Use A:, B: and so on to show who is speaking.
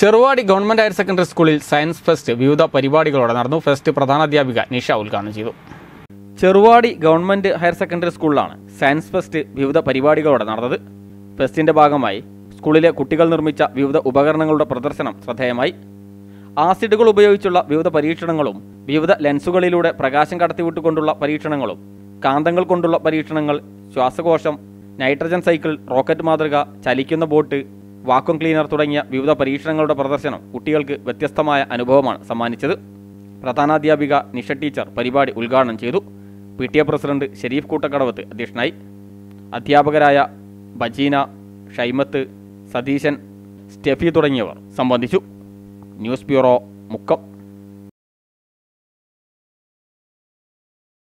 A: Cheruvadi government higher secondary സ്കൂളിൽ science fest വിവിധ പരിപാടികളോടെ നടന്നു ഫെസ്റ്റ് പ്രധാനാധ്യാപിക നിഷ ഉദ്ഘാടനം ചെയ്തു ചെറുവാടി ഗവൺമെന്റ് ഹയർ സെക്കൻഡറി സ്കൂളിലാണ് സയൻസ് ഫെസ്റ്റ് വിവിധ പരിപാടികളോടെ നടന്നത് ഫെസ്റ്റിന്റെ ഭാഗമായി സ്കൂളിലെ കുട്ടികൾ നിർമ്മിച്ച വിവിധ ഉപകരണങ്ങളുടെ പ്രദർശനം ശ്രദ്ധേയമായി ആസിഡുകൾ ഉപയോഗിച്ചുള്ള വിവിധ പരീക്ഷണങ്ങളും വിവിധ ലെൻസുകളിലൂടെ പ്രകാശം കടത്തിവിട്ടുകൊണ്ടുള്ള പരീക്ഷണങ്ങളും കാന്തങ്ങൾ കൊണ്ടുള്ള പരീക്ഷണങ്ങൾ ശ്വാസകോശം നൈട്രജൻ സൈക്കിൾ റോക്കറ്റ് മാതൃക ചലിക്കുന്ന ബോട്ട് വാക്വം ക്ലീനർ തുടങ്ങിയ വിവിധ പരീക്ഷണങ്ങളുടെ പ്രദർശനം കുട്ടികൾക്ക് വ്യത്യസ്തമായ അനുഭവമാണ് സമ്മാനിച്ചത് പ്രധാനാധ്യാപിക നിഷ ടീച്ചർ പരിപാടി ഉദ്ഘാടനം ചെയ്തു P T A president Sherif Koottakkadavath അധ്യക്ഷനായി അധ്യാപകരായ ബജീന ഷൈമത്ത് സതീശൻ സ്റ്റെഫി തുടങ്ങിയവർ സംബന്ധിച്ചു ന്യൂസ് ബ്യൂറോ മുക്കം